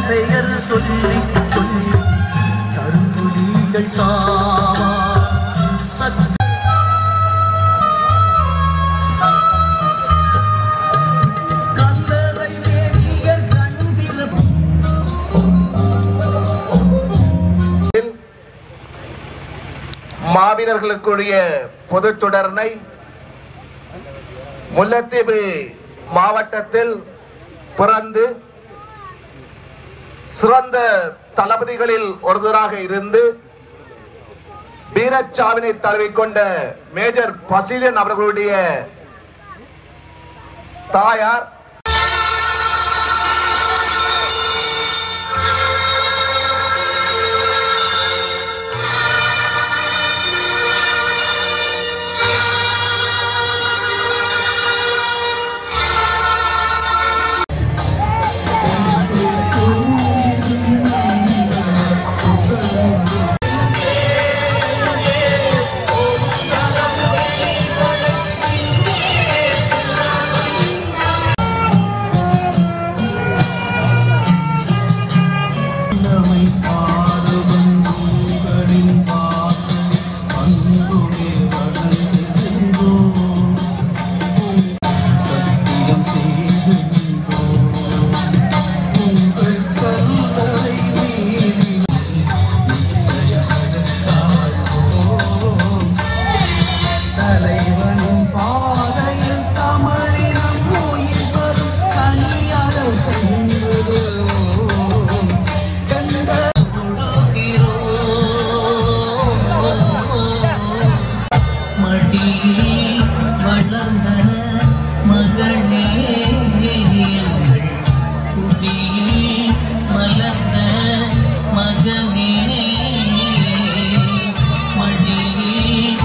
பெயர் சொல்லி சொல்லி கருங்குழிகள் சாவா சத் கல்லறை மேனியர் கண்டிர மாவீரர்களுக்குரிய பொது தொடர்னை முல்லைத்தீவு மாவட்டத்தில் பிறந்து சிறந்த தளபதிகளில் ஒருவராக இருந்து வீரச்சாவினை தழுவிக்கொண்ட மேஜர் பசீலன் அவர்களுடைய தாயார் தலைவனும் பாதையில் தமிழினம் உயிர் வரும் தனியார செல்வதோ கண்ட மடியில் வளர்ந்த மகளே எங்கள் குடியில் மலர்ந்த மகனே மடியில்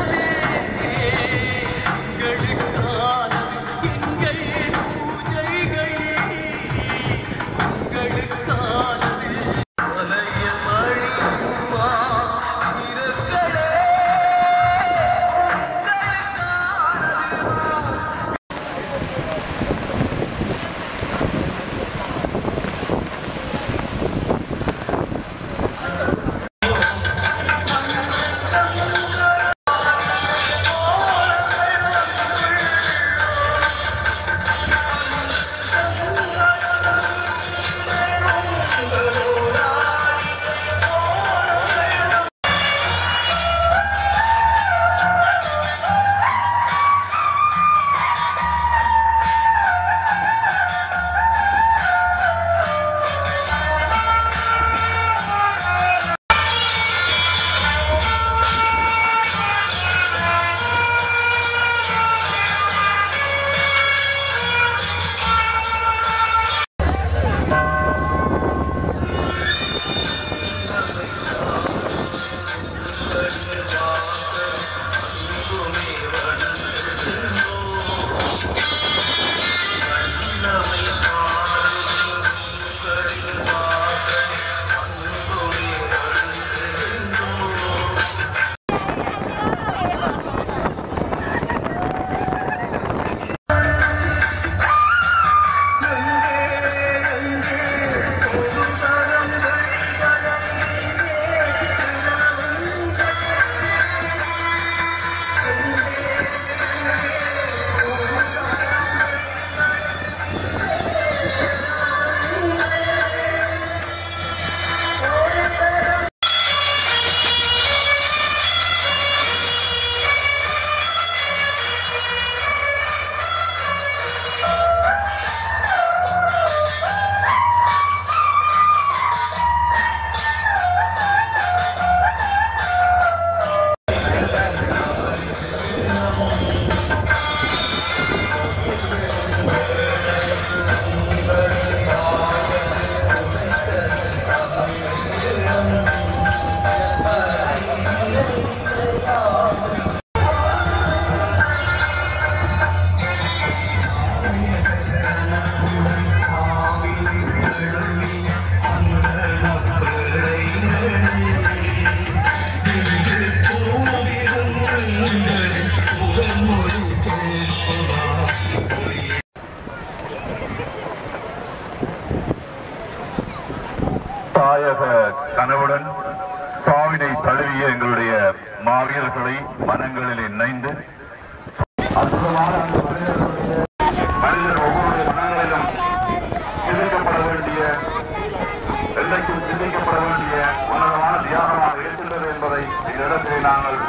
கனவுடன் சாவினை தழுவிய எங்களுடைய மாவீரர்களை மனங்களில் இணைந்து அற்புதமான அந்த மனிதர்களுடைய மனிதர் ஒவ்வொருடைய மனங்களிலும் சிந்திக்கப்பட வேண்டிய என்றைக்கும் சிந்திக்கப்பட வேண்டிய உன்னதமான தியாகமாக இருக்கின்றது என்பதை இந்த இடத்திலே நாங்கள்